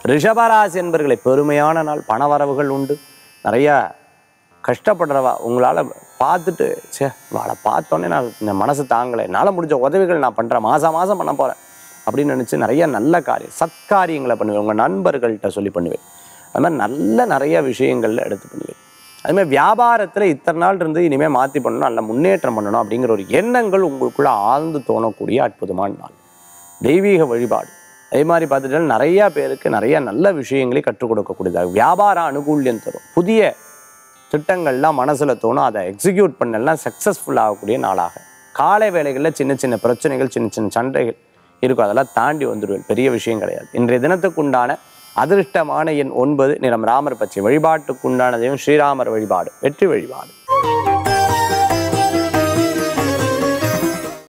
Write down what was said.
ரிஷபராசி என்பர்களை பெருமையான நாள் பணவரவுகள் உண்டு நிறையா கஷ்டப்படுறவா உங்களால் பார்த்துட்டு சே வாளை பார்த்தோன்னே நான் இந்த மனசு தாங்கலை என்னால் முடிஞ்ச உதவிகள் நான் பண்ணுறேன் மாதம் மாதம் பண்ண போகிறேன் அப்படின்னு நினச்சி நிறைய நல்ல காரியம் சத்காரியங்களை பண்ணுவேன் உங்கள் நண்பர்கள்ட்ட சொல்லி பண்ணுவேன் அது மாதிரி நல்ல நிறைய விஷயங்கள்ல எடுத்து பண்ணுவேன் அதுமாதிரி வியாபாரத்தில் இத்தனை நாள் இருந்து இனிமேல் மாற்றி பண்ணணும் நல்ல முன்னேற்றம் பண்ணணும் அப்படிங்கிற ஒரு எண்ணங்கள் உங்களுக்குள்ள ஆழ்ந்து தோணக்கூடிய அற்புதமான நாள் தெய்வீக வழிபாடு அதே மாதிரி பார்த்துட்டா நிறைய பேருக்கு நிறைய நல்ல விஷயங்களை கற்றுக் கொடுக்கக்கூடியதாக வியாபார அனுகூல்யம் தரும் புதிய திட்டங்கள்லாம் மனசில் தோணும் அதை எக்ஸிக்யூட் பண்ணலாம் சக்ஸஸ்ஃபுல் ஆகக்கூடிய நாளாக காலை வேளைகளில் சின்ன சின்ன பிரச்சனைகள் சின்ன சின்ன சண்டைகள் இருக்கும் அதெல்லாம் தாண்டி வந்துடுவேன் பெரிய விஷயம் கிடையாது இன்றைய தினத்துக்குண்டான அதிர்ஷ்டமான எண் ஒன்பது நிறம் ராமர் பச்சை வழிபாட்டுக்குண்டான தெய்வம் ஸ்ரீராமர் வழிபாடு வெற்றி வழிபாடு